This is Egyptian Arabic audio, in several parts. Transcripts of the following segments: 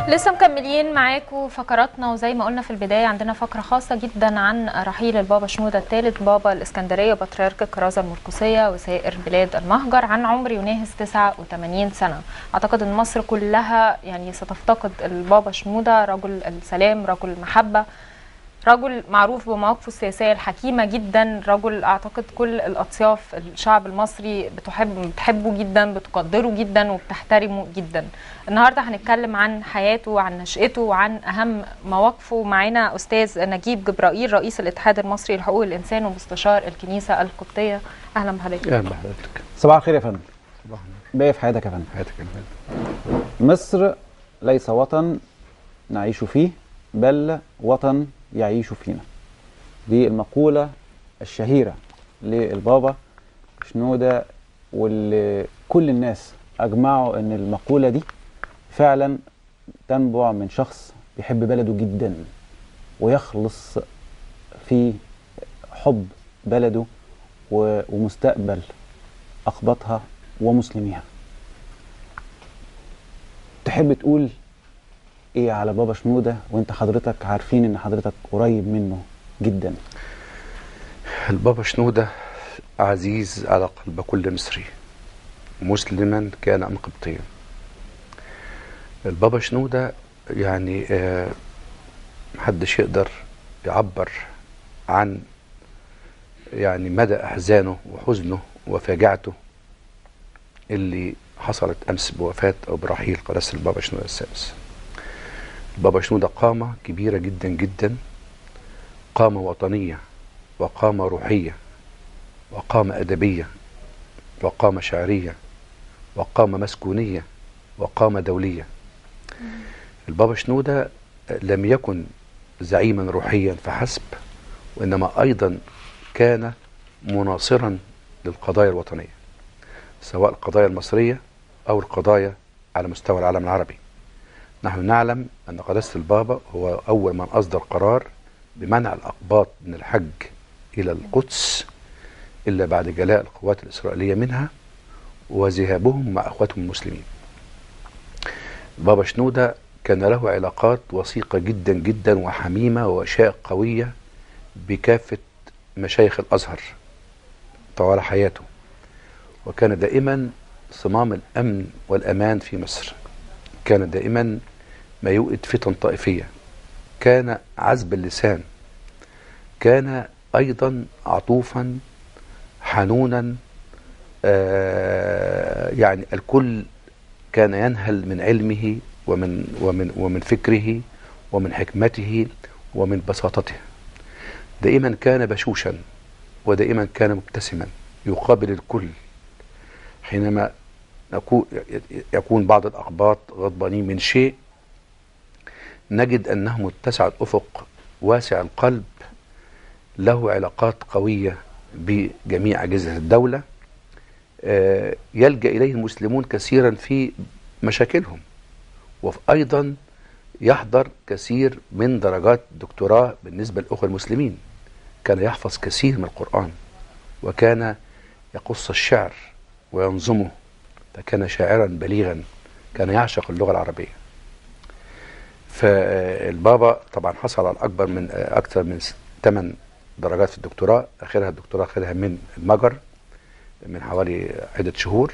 لسه مكملين معاكم فقراتنا وزي ما قلنا في البداية عندنا فقرة خاصة جدا عن رحيل البابا شنودة الثالث بابا الإسكندرية بطريرك الكرازة المرقسية وسائر بلاد المهجر عن عمر يناهز 89 سنة أعتقد أن مصر كلها يعني ستفتقد البابا شنودة رجل السلام رجل المحبة رجل معروف بمواقفه السياسية الحكيمة جدا رجل أعتقد كل الأطياف الشعب المصري بتحب بتحبه جدا بتقدره جدا وبتحترمه جدا النهاردة هنتكلم عن حياته وعن نشأته وعن أهم مواقفه معانا أستاذ نجيب جبرائيل رئيس الاتحاد المصري لحقوق الإنسان ومستشار الكنيسة القبطية أهلا بحضرتك اهلا بحضرتك صباح الخير يا فندم صباح النور باقي في حياتك يا فندم حياتك يا فندم مصر ليس وطن نعيش فيه بل وطن يعيش فينا دي المقولة الشهيرة للبابا شنودة واللي كل الناس أجمعوا أن المقولة دي فعلا تنبع من شخص بيحب بلده جدا ويخلص في حب بلده و- ومستقبل أقباطها ومسلميها تحب تقول ايه على بابا شنودة وانت حضرتك عارفين ان حضرتك قريب منه جدا البابا شنودة عزيز على قلب كل مصري مسلما كان أم قبطيا البابا شنودة يعني آه، محدش يقدر يعبر عن يعني مدى أحزانه وحزنه وفاجعته اللي حصلت أمس بوفاة أو برحيل قداسة البابا شنودة السادس البابا شنودة قامة كبيرة جدا جدا قامة وطنية وقامة روحية وقامة أدبية وقامة شعرية وقامة مسكونية وقامة دولية البابا شنودة لم يكن زعيما روحيا فحسب وإنما أيضا كان مناصرا للقضايا الوطنية سواء القضايا المصرية أو القضايا على مستوى العالم العربي نحن نعلم أن قداسة البابا هو أول من أصدر قرار بمنع الأقباط من الحج إلى القدس إلا بعد جلاء القوات الإسرائيلية منها وذهابهم مع أخواتهم المسلمين بابا شنودة كان له علاقات وثيقة جدا جدا وحميمة ووشائق قوية بكافة مشايخ الأزهر طوال حياته وكان دائما صمام الأمن والأمان في مصر كان دائما ما يوئد فتن طائفية كان عذب اللسان كان أيضا عطوفا حنونا آه يعني الكل كان ينهل من علمه ومن ومن ومن فكره ومن حكمته ومن بساطته دائما كان بشوشا ودائما كان مبتسما يقابل الكل حينما نكون يكون بعض الأقباط غضبانين من شيء نجد أنه متسع الأفق واسع القلب له علاقات قوية بجميع أجهزة الدولة آه، يلجأ إليه المسلمون كثيرا في مشاكلهم وأيضا يحضر كثير من درجات دكتوراه بالنسبة للأخوة المسلمين كان يحفظ كثير من القرآن وكان يقص الشعر وينظمه فكان شاعرا بليغا كان يعشق اللغة العربية فالبابا طبعا حصل على أكبر من أكثر من ثمان درجات في الدكتوراه آخرها الدكتوراه خدها من المجر من حوالي عدة شهور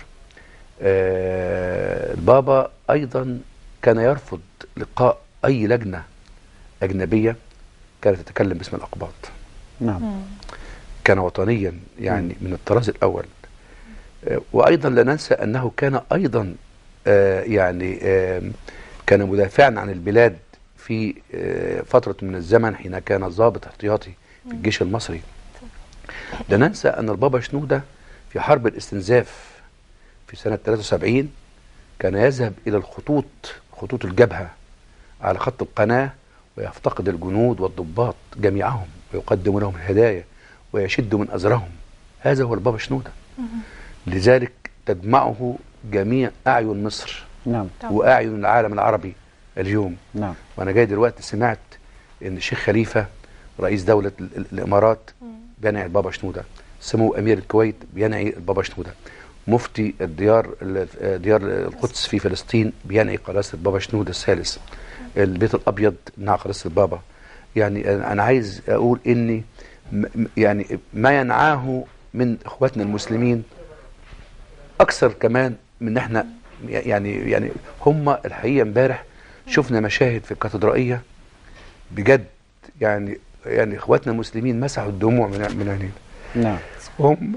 آه، البابا أيضا كان يرفض لقاء أي لجنة أجنبية كانت تتكلم باسم الأقباط نعم كان وطنيا يعني من الطراز الأول آه، وأيضا لا ننسى أنه كان أيضا آه، يعني آه، كان مدافعا عن البلاد في آه، فترة من الزمن حين كان ضابط احتياطي في الجيش المصري لا ننسى أن البابا شنودة في حرب الاستنزاف في سنة 73 كان يذهب إلى الخطوط خطوط الجبهة على خط القناة ويفتقد الجنود والضباط جميعهم ويقدم لهم الهدايا ويشد من أزرهم هذا هو البابا شنودة لذلك تجمعه جميع أعين مصر نعم طبعا. وأعين العالم العربي اليوم نعم وأنا جاي دلوقتي سمعت إن الشيخ خليفة رئيس دولة ال- ال- الإمارات بينعي البابا شنودة سمو أمير الكويت بينعي البابا شنودة مفتي الديار ال- ديار القدس في فلسطين بينعي قداسه البابا شنود الثالث البيت الابيض نعى قداسه البابا يعني انا أنا عايز اقول اني م- م- يعني ما ينعاه من اخواتنا المسلمين اكثر كمان من إن احنا يعني يعني هم الحقيقه امبارح شفنا مشاهد في الكاتدرائيه بجد يعني يعني اخواتنا المسلمين مسحوا الدموع من من عينينا نعم هم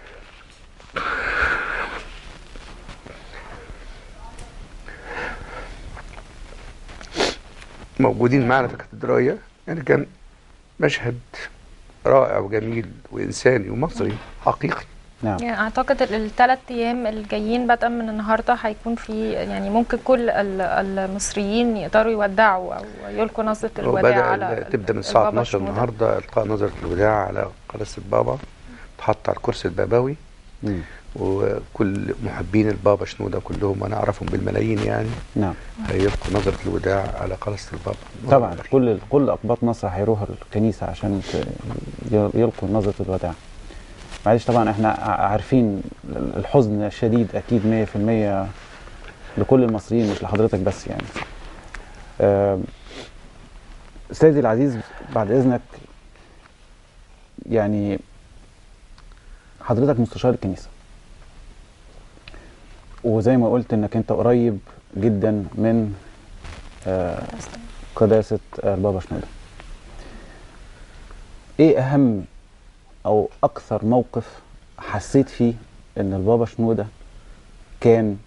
موجودين معنا في الكاتدرائيه يعني كان مشهد رائع وجميل وانساني ومصري حقيقي نعم يعني اعتقد الثلاث ايام الجايين بدءا من النهارده هيكون في يعني ممكن كل ال- المصريين يقدروا يودعوا او يلقوا نظره الوداع وبدأ على ال- تبدا من الساعه البابا 12 شنودة. النهارده القاء نظره الوداع على قداسه البابا تحط على الكرسي البابوي مم. وكل محبين البابا شنودة كلهم وانا اعرفهم بالملايين يعني نعم هيلقوا نظرة الوداع على قداسة البابا طبعا كل كل اقباط مصر هيروحوا الكنيسه عشان ت- يلقوا نظره الوداع معلش طبعا احنا ع- عارفين الحزن الشديد اكيد 100% لكل المصريين مش لحضرتك بس يعني آم، استاذي العزيز بعد اذنك يعني حضرتك مستشار الكنيسه وزي ما قلت انك انت قريب جدا من آه، قداسة البابا شنودة ايه اهم او اكثر موقف حسيت فيه ان البابا شنودة كان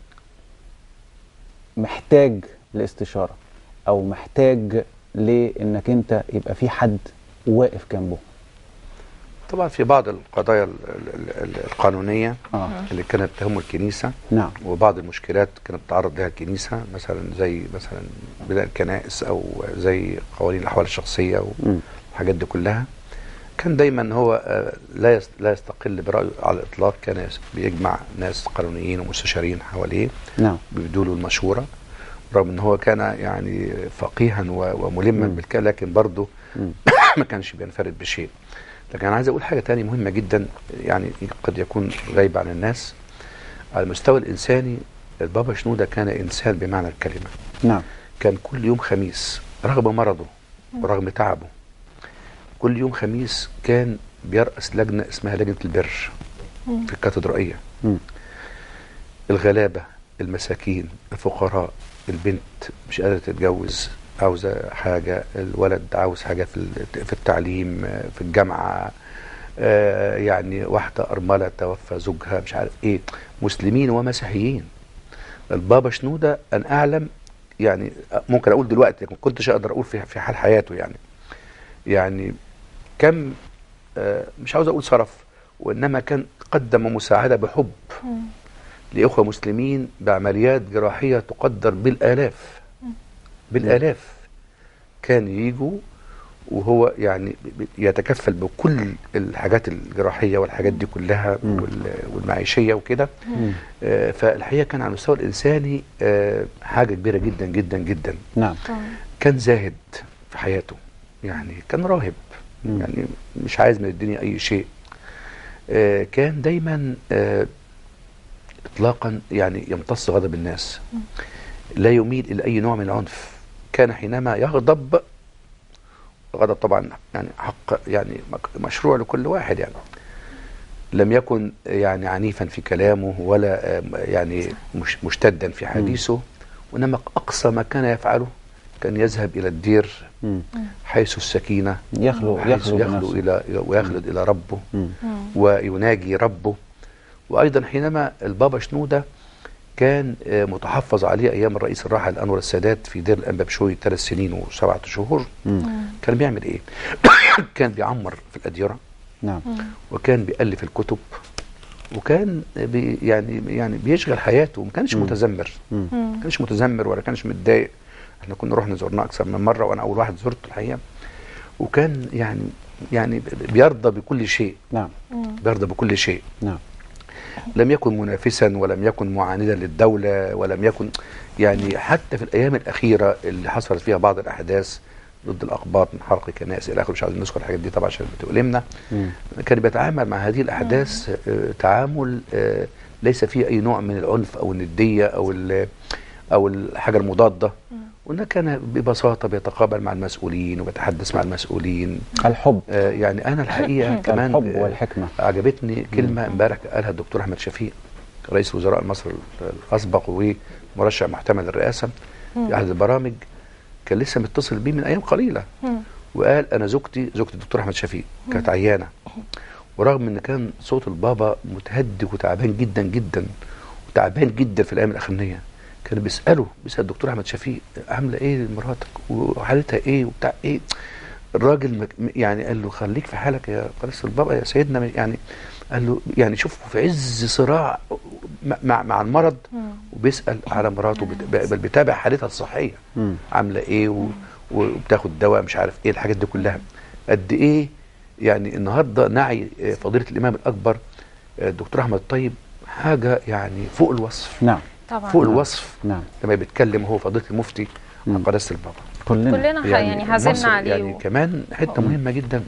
محتاج لاستشارة او محتاج لانك انت يبقى في حد واقف جنبه طبعا في بعض القضايا ال- ال- ال- القانونية اه اللي كانت تهم الكنيسة نعم وبعض المشكلات كانت تتعرض لها الكنيسة مثلا زي مثلا بناء الكنائس او زي قوانين الاحوال الشخصية مم. والحاجات دي كلها كان دايما هو آه، لا يست- لا يستقل برأيه على الاطلاق كان يس- بيجمع ناس قانونيين ومستشارين حواليه نعم بيدوا له المشوره رغم ان هو كان يعني فقيها و- وملما مم. بالكلام لكن برضه مم. ما كانش بينفرد بشيء لكن انا عايز اقول حاجه تانية مهمه جدا يعني قد يكون غايبه عن الناس على المستوى الانساني البابا شنوده كان انسان بمعنى الكلمه نعم كان كل يوم خميس رغم مرضه ورغم تعبه كل يوم خميس كان بيرأس لجنه اسمها لجنه البر في الكاتدرائيه مم. الغلابة المساكين الفقراء البنت مش قادرة تتجوز عاوزة حاجة الولد عاوز حاجة في ال- في التعليم آه، في الجامعة آه، يعني واحدة أرملة توفى زوجها مش عارف إيه مسلمين ومسيحيين البابا شنودة أن أعلم يعني ممكن أقول دلوقتي لكن كنتش أقدر أقول في في حال حياته يعني يعني كم آه، مش عاوز أقول صرف وإنما كان قدم مساعدة بحب لإخوة مسلمين بعمليات جراحية تقدر بالآلاف بالآلاف كان يجوا وهو يعني ب- يتكفل بكل الحاجات الجراحية والحاجات دي كلها مم. وال- والمعيشية وكده مم. آه، فالحقيقة كان على المستوى الإنساني آه، حاجة كبيرة جدا جدا جدا نعم كان زاهد في حياته يعني كان راهب مم. يعني مش عايز من الدنيا اي شيء آه كان دايما آه اطلاقا يعني يمتص غضب الناس لا يميل الى اي نوع من العنف كان حينما يغضب غضب طبعا يعني حق يعني مك- مشروع لكل واحد يعني لم يكن يعني عنيفا في كلامه ولا آه، يعني مش مشتدا في حديثه وانما اقصى ما كان يفعله كان يذهب الى الدير مم. حيث السكينه يخلو حيث يخلو يخلو بنفسه. الى ويخلد الى ربه مم. ويناجي ربه وايضا حينما البابا شنوده كان آه، متحفظ عليه ايام الرئيس الراحل انور السادات في دير الانبا بشوي ثلاث سنين وسبعة شهور مم. كان بيعمل ايه؟ كان بيعمر في الاديره نعم وكان بيألف الكتب وكان بي يعني يعني بيشغل حياته وما كانش مم. متذمر مم. ما كانش متذمر ولا كانش متضايق احنا كنا رحنا زرناه اكثر من مره وانا اول واحد زرته الحقيقه وكان يعني يعني بيرضى بكل شيء نعم بيرضى بكل شيء نعم لم يكن منافسا ولم يكن معاندا للدوله ولم يكن يعني حتى في الايام الاخيره اللي حصلت فيها بعض الاحداث ضد الاقباط من حرق كنائس الى اخره مش عايز نذكر الحاجات دي طبعا عشان بتؤلمنا مم. كان بيتعامل مع هذه الاحداث آه، تعامل آه، ليس فيه اي نوع من العنف او النديه او ال- او الحاجه المضاده وانه كان ببساطه بيتقابل مع المسؤولين وبيتحدث مع المسؤولين الحب آه يعني انا الحقيقه كمان الحب آه، والحكمة عجبتني كلمه امبارح قالها الدكتور احمد شفيق رئيس وزراء مصر الاسبق ومرشح محتمل للرئاسه في احد البرامج كان لسه متصل بيه من ايام قليله مم. وقال انا زوجتي زوجة الدكتور احمد شفيق كانت عيانه ورغم ان كان صوت البابا متهدج وتعبان جدا جدا وتعبان جدا في الايام الاخرانيه كان بيساله بيسال الدكتور احمد شفيق عامله ايه مراتك وحالتها ايه وبتاع ايه الراجل مك- يعني قال له خليك في حالك يا قداسه البابا يا سيدنا يعني قال له يعني شوف في عز صراع مع- مع مع المرض وبيسال على مراته بت- بل بيتابع حالتها الصحيه مم. عامله ايه و... وبتاخد دواء مش عارف ايه الحاجات دي كلها قد ايه يعني النهارده نعي آه، فضيله الامام الاكبر آه، الدكتور احمد الطيب حاجه يعني فوق الوصف نعم طبعا فوق الوصف نعم لما بيتكلم هو فضيله المفتي عن مم. قداسه البابا كلنا كلنا ح- يعني حزنا مصر عليه يعني و- كمان حته مم. مهمه جدا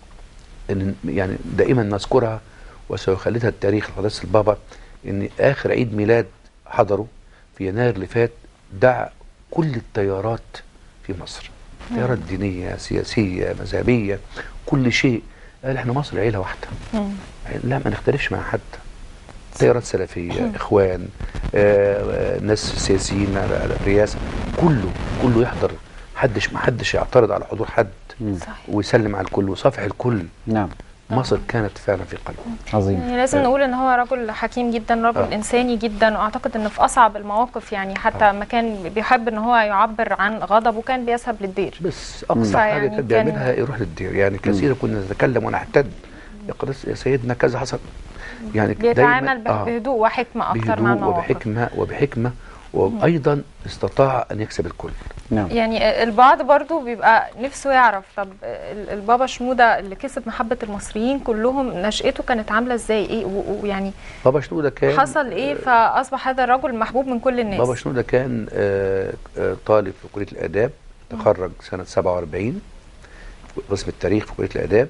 ان يعني دائما نذكرها وسيخلدها التاريخ لقداسه البابا ان اخر عيد ميلاد حضره في يناير اللي فات دعا كل التيارات في مصر تيارات دينيه سياسيه مذهبيه كل شيء قال احنا مصر عيله واحده مم. لا ما نختلفش مع حد تيارات سلفيه اخوان آه، آه، ناس سياسيين على على الرئاسه كله كله يحضر حدش ما حدش يعترض على حضور حد مم. صحيح ويسلم على الكل وصافح الكل نعم مصر كانت فعلا في قلبه عظيم يعني لازم آه. نقول ان هو رجل حكيم جدا رجل آه. انساني جدا واعتقد ان في اصعب المواقف يعني حتى ما كان بيحب ان هو يعبر عن غضبه كان بيذهب للدير بس مم. اقصى حاجه فيعني كان كان- بيعملها يروح للدير يعني كثيرا كنا نتكلم ونحتد يا قداس يا سيدنا كذا حصل يعني بيتعامل دايما بهدوء وحكمه اكتر مع بهدوء المواقف وبحكمه وبحكمه وايضا استطاع ان يكسب الكل نعم يعني البعض برضو بيبقى نفسه يعرف طب ال- البابا شنودة اللي كسب محبة المصريين كلهم نشأته كانت عاملة ازاي ايه و- ويعني بابا شنودة كان حصل ايه فأصبح هذا الرجل محبوب من كل الناس بابا شنودة كان آه، آه، طالب في كلية الآداب تخرج سنة 47 قسم التاريخ في كلية الآداب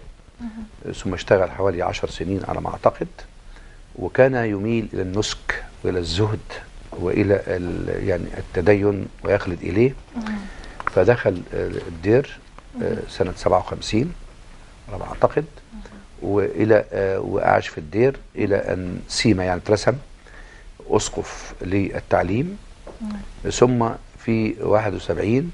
ثم اشتغل حوالي 10 سنين على ما أعتقد وكان يميل إلى النسك وإلى الزهد وإلى ال- يعني التدين ويخلد إليه فدخل آه، الدير آه، سنة 57 على ما أعتقد وإلى آه، وعاش في الدير إلى أن سيما يعني اترسم أسقف للتعليم ثم في 71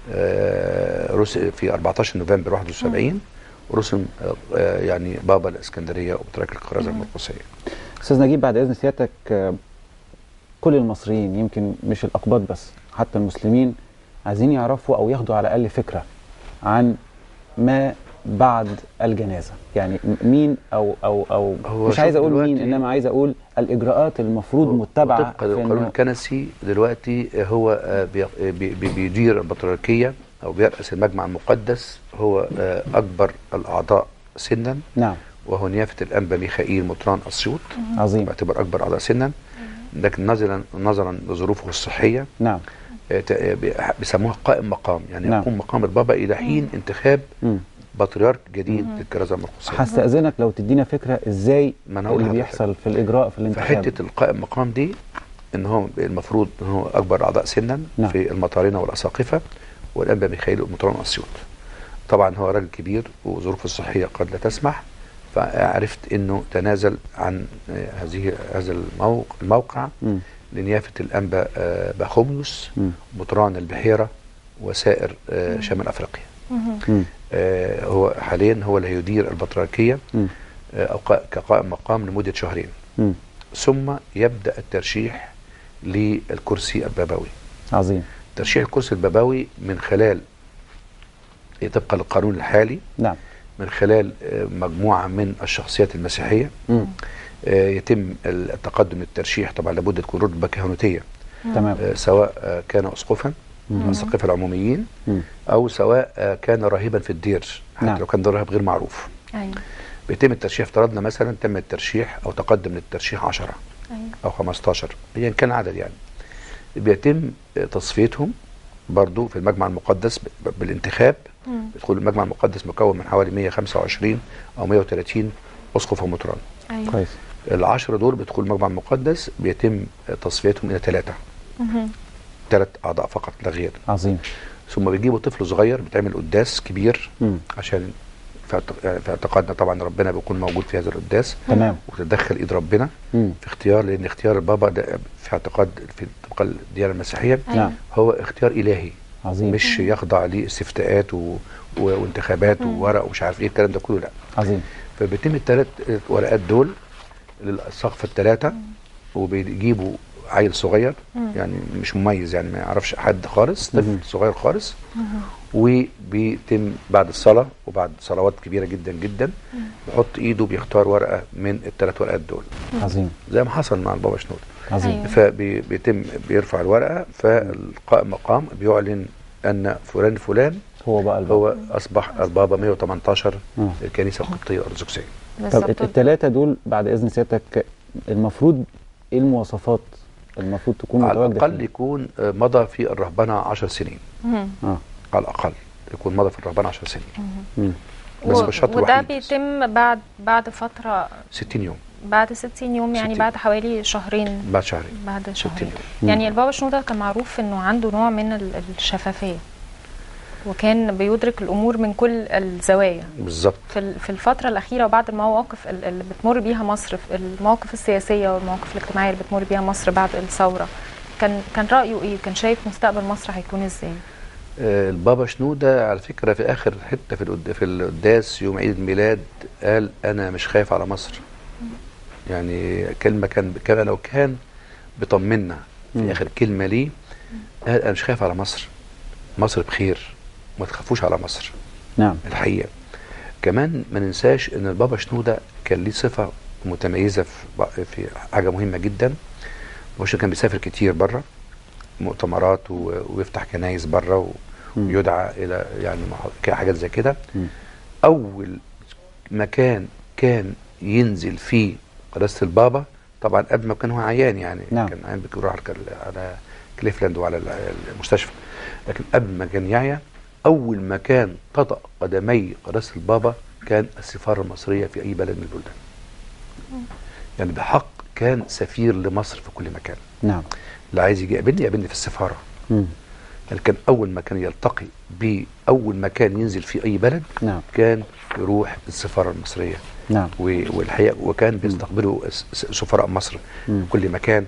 آه، رس- في 14 نوفمبر 71 رسم آه، آه، يعني بابا الاسكندريه وبطريق القرازه المرقسيه استاذ نجيب بعد اذن سيادتك آه، كل المصريين يمكن مش الاقباط بس حتى المسلمين عايزين يعرفوا او ياخدوا على الاقل فكره عن ما بعد الجنازه يعني م- مين او او او هو مش شوف عايز اقول مين دلوقتي- انما عايز اقول الاجراءات المفروض متبعه طبقا في للقانون إنه- الكنسي دلوقتي هو آه، بي- بي- بي- بيدير البطريركيه او بيرأس المجمع المقدس هو آه، اكبر الاعضاء سنا نعم وهو نيافه الانبا ميخائيل مطران اسيوط عظيم يعتبر اكبر اعضاء سنا لكن نظرا نظرا لظروفه الصحيه نعم آه، ت- آه، بي- بيسموها قائم مقام يعني نعم. يقوم مقام البابا الى حين انتخاب مم. بطريرك جديد للكرازه المرقسيه هستأذنك لو تدينا فكره ازاي ما أنا هقول اللي لحضرتك. بيحصل في الاجراء في في الانتخاب حته القائم مقام دي ان هو المفروض ان هو اكبر اعضاء سنا نعم. في المطارنه والاساقفه والانبا ميخائيل ومطران اسيوط طبعا هو راجل كبير وظروفه الصحيه قد لا تسمح فعرفت انه تنازل عن آه، هذه هذا الموقع, الموقع مم. لنيافه الانبا آه، بخوميوس مم. مطران البحيره وسائر آه، شمال افريقيا مم. آه، هو حاليا هو اللي هيدير البطريركيه مم. آه، أو قا- كقائم مقام لمده شهرين مم. ثم يبدا الترشيح للكرسي البابوي عظيم ترشيح الكرسي البابوي من خلال طبقا للقانون الحالي نعم من خلال آه، مجموعه من الشخصيات المسيحيه مم. آه، يتم التقدم للترشيح طبعا لابد تكون رتبه كهنوتيه تمام آه، سواء آه، كان اسقفا مم. الاساقفه العموميين مم. او سواء آه، كان راهبا في الدير حتى نعم. لو كان ده راهب غير معروف ايوه بيتم الترشيح افترضنا مثلا تم الترشيح او تقدم للترشيح 10 ايوه او 15 ايا كان العدد يعني بيتم تصفيتهم برضو في المجمع المقدس ب- بالانتخاب مم. يدخل المجمع المقدس مكون من حوالي 125 او 130 اسقف ومطران ايوه كويس العشرة دول بيدخلوا المجمع المقدس بيتم تصفيتهم الى ثلاثه ثلاث اعضاء فقط لا غير عظيم ثم بيجيبوا طفل صغير بيتعمل قداس كبير مم. عشان في اعت- يعني في اعتقادنا طبعا ربنا بيكون موجود في هذا القداس تمام وتتدخل ايد ربنا مم. في اختيار لان اختيار البابا ده في اعتقاد في طبق الديانه المسيحيه أيوة. نعم هو اختيار الهي عظيم مش يخضع لاستفتاءات و... و... وانتخابات وورق ومش عارف ايه الكلام ده كله لا عظيم فبيتم الثلاث ورقات دول للسقف الثلاثه وبيجيبوا عيل صغير يعني مش مميز يعني ما يعرفش حد خالص طفل مهم. صغير خالص وبيتم بعد الصلاه وبعد صلوات كبيره جدا جدا يحط ايده بيختار ورقه من الثلاث ورقات دول عظيم زي ما حصل مع البابا شنود عظيم أيوة. فبيتم بيرفع الورقه فالقائم مقام بيعلن ان فلان فلان هو بقى البابا هو اصبح البابا 118 آه. الكنيسه القبطيه الارثوذكسيه طب بالظبط الثلاثه دول بعد اذن سيادتك المفروض ايه المواصفات المفروض تكون على متواجده الاقل فيه؟ يكون آه، مضى في الرهبنه 10 سنين مهم. اه على الاقل يكون مضى في الرهبنه 10 سنين مم. بس و- هو الشرط وده الوحيد بيتم بعد بعد فتره 60 يوم بعد 60 يوم يعني 60. بعد حوالي شهرين بعد شهرين بعد 60 شهرين يوم مم. يعني البابا شنودة كان معروف انه عنده نوع من ال- الشفافيه وكان بيدرك الامور من كل الزوايا بالظبط في ال- في الفتره الاخيره وبعد المواقف ال- اللي بتمر بيها مصر في المواقف السياسيه والمواقف الاجتماعيه اللي بتمر بيها مصر بعد الثوره كان كان رايه ايه كان شايف مستقبل مصر هيكون ازاي آه، البابا شنودة على فكرة في آخر حتة في القد- في القداس يوم عيد الميلاد قال أنا مش خايف على مصر يعني كلمة كان كان لو كان بيطمنا مم. في آخر كلمة ليه قال أنا مش خايف على مصر مصر بخير ما تخافوش على مصر نعم الحقيقة كمان ما ننساش ان البابا شنودة كان ليه صفة متميزة في ب- في حاجة مهمة جدا وش كان بيسافر كتير بره مؤتمرات و- ويفتح كنايس بره و- مم. ويدعى الى يعني مح- حاجات زي كده مم. اول مكان كان ينزل فيه قداسة البابا طبعا قبل ما كان هو عيان يعني نعم. كان عيان بيروح على على كليفلاند وعلى ال- المستشفى لكن قبل ما كان يعيا اول مكان تطأ قدمي قداسة البابا كان السفارة المصرية في اي بلد من البلدان يعني بحق كان سفير لمصر في كل مكان نعم اللي عايز يجي يقابلني يقابلني في السفارة مم. يعني كان اول مكان يلتقي باول مكان ينزل في اي بلد نعم كان يروح السفارة المصرية نعم و- والحقيقه وكان بيستقبلوا س- س- سفراء مصر مم. في كل مكان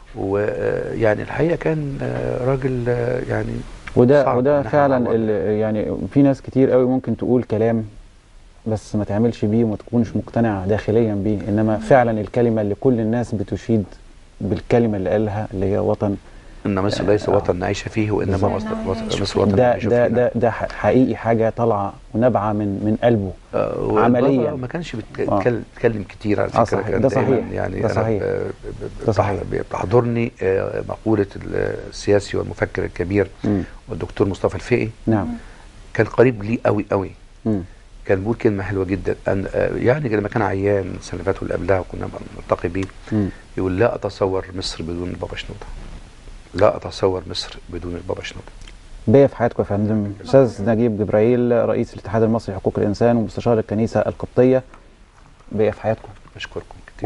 ويعني الحقيقه كان آه، راجل آه، يعني وده صعب وده إن إحنا فعلا نعوض. ال- يعني في ناس كتير قوي ممكن تقول كلام بس ما تعملش بيه وما تكونش مقتنع داخليا بيه انما فعلا الكلمه اللي كل الناس بتشيد بالكلمه اللي قالها اللي هي وطن ان مصر ليس آه. وطن نعيش فيه وانما بالظبط. مصر, نعم، مصر, نعيش مصر فيه. وطن ده نعيش ده فيه. ده ده ح- حقيقي حاجه طالعه ونابعه من من قلبه آه، والبابا عملياً. ما كانش آه. بيتكلم بيتكلم كتير على آه، فكره صحيح. كان ده دايماً صحيح. يعني ده أنا صحيح. ب- ب- ده بتح- صحيح. بتحضرني آه، مقوله السياسي والمفكر الكبير مم. والدكتور مصطفى الفقي نعم كان قريب لي قوي قوي مم. كان بيقول كلمه حلوه جدا أن آه، يعني لما كان عيان السنه اللي فاتت واللي قبلها وكنا نلتقي بيه مم. يقول لا اتصور مصر بدون البابا شنوده لا اتصور مصر بدون البابا شنوده بيا في حياتكم يا فندم استاذ نجيب جبرائيل رئيس الاتحاد المصري لحقوق الانسان ومستشار الكنيسه القبطيه بيا في حياتكم اشكركم كتير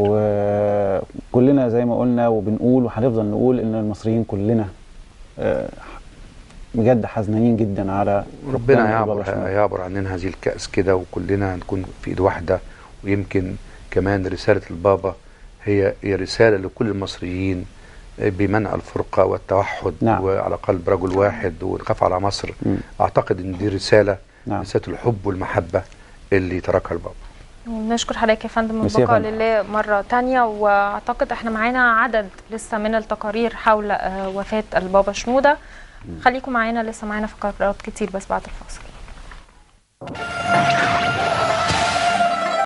وكلنا زي ما قلنا وبنقول وهنفضل نقول ان المصريين كلنا آه، بجد حزنانين جدا على ربنا فقدان يعبر البابا شنودة. يعبر عننا هذه الكأس كده وكلنا هنكون في ايد واحده ويمكن كمان رساله البابا هي هي رساله لكل المصريين بمنع الفرقه والتوحد نعم. وعلى قلب رجل واحد ونخاف على مصر مم. اعتقد ان دي رساله نعم رساله الحب والمحبه اللي تركها البابا ونشكر حضرتك يا فندم ميرسي يا البقاء فندم. لله مرة تانية واعتقد احنا معانا عدد لسه من التقارير حول آه، وفاة البابا شنودة خليكم معانا لسه معانا فقرات كتير بس بعد الفاصل